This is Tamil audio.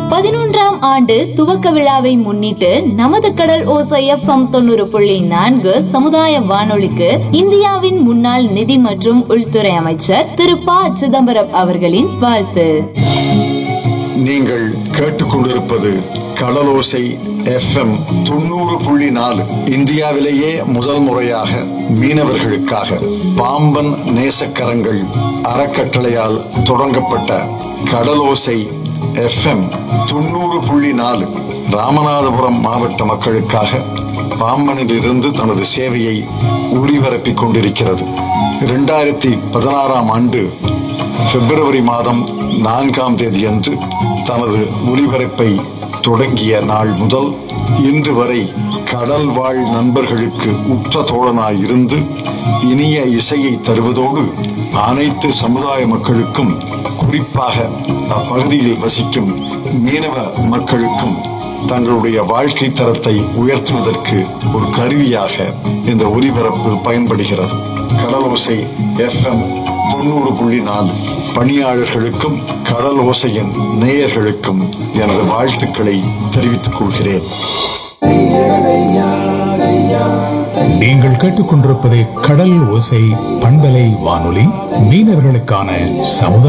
பதினொன்றாம் ஆண்டு துவக்க விழாவை முன்னிட்டு நமது கடல் ஓசை எஃப்எம் தொண்ணூறு புள்ளி நான்கு சமுதாய வானொலிக்கு இந்தியாவின் முன்னாள் நிதி மற்றும் உள்துறை அமைச்சர் திரு ப சிதம்பரம் அவர்களின் வாழ்த்து நீங்கள் கேட்டுக்கொண்டிருப்பது கடலோசை எஃப்எம் தொண்ணூறு புள்ளி நாலு இந்தியாவிலேயே முதல் முறையாக மீனவர்களுக்காக பாம்பன் நேசக்கரங்கள் அறக்கட்டளையால் தொடங்கப்பட்ட கடலோசை எஃப்எம் தொண்ணூறு புள்ளி நாலு ராமநாதபுரம் மாவட்ட மக்களுக்காக பாம்பனில் இருந்து தனது சேவையை ஒளிபரப்பிக் கொண்டிருக்கிறது இரண்டாயிரத்தி பதினாறாம் ஆண்டு பிப்ரவரி மாதம் நான்காம் தேதியன்று தனது ஒளிபரப்பை தொடங்கிய நாள் முதல் இன்று வரை கடல் வாழ் நண்பர்களுக்கு உற்ற தோழனாய் இருந்து இனிய இசையை தருவதோடு அனைத்து சமுதாய மக்களுக்கும் குறிப்பாக அப்பகுதியில் வசிக்கும் மீனவ மக்களுக்கும் தங்களுடைய வாழ்க்கை தரத்தை உயர்த்துவதற்கு ஒரு கருவியாக இந்த ஒலிபரப்பு பயன்படுகிறது கடலோசை எஃப்எம் தொண்ணூறு புள்ளி நாலு பணியாளர்களுக்கும் கடல் ஓசையின் நேயர்களுக்கும் எனது வாழ்த்துக்களை தெரிவித்துக் கொள்கிறேன் நீங்கள் கேட்டுக்கொண்டிருப்பது கடல் ஓசை பண்பலை வானொலி மீனவர்களுக்கான சமுதாய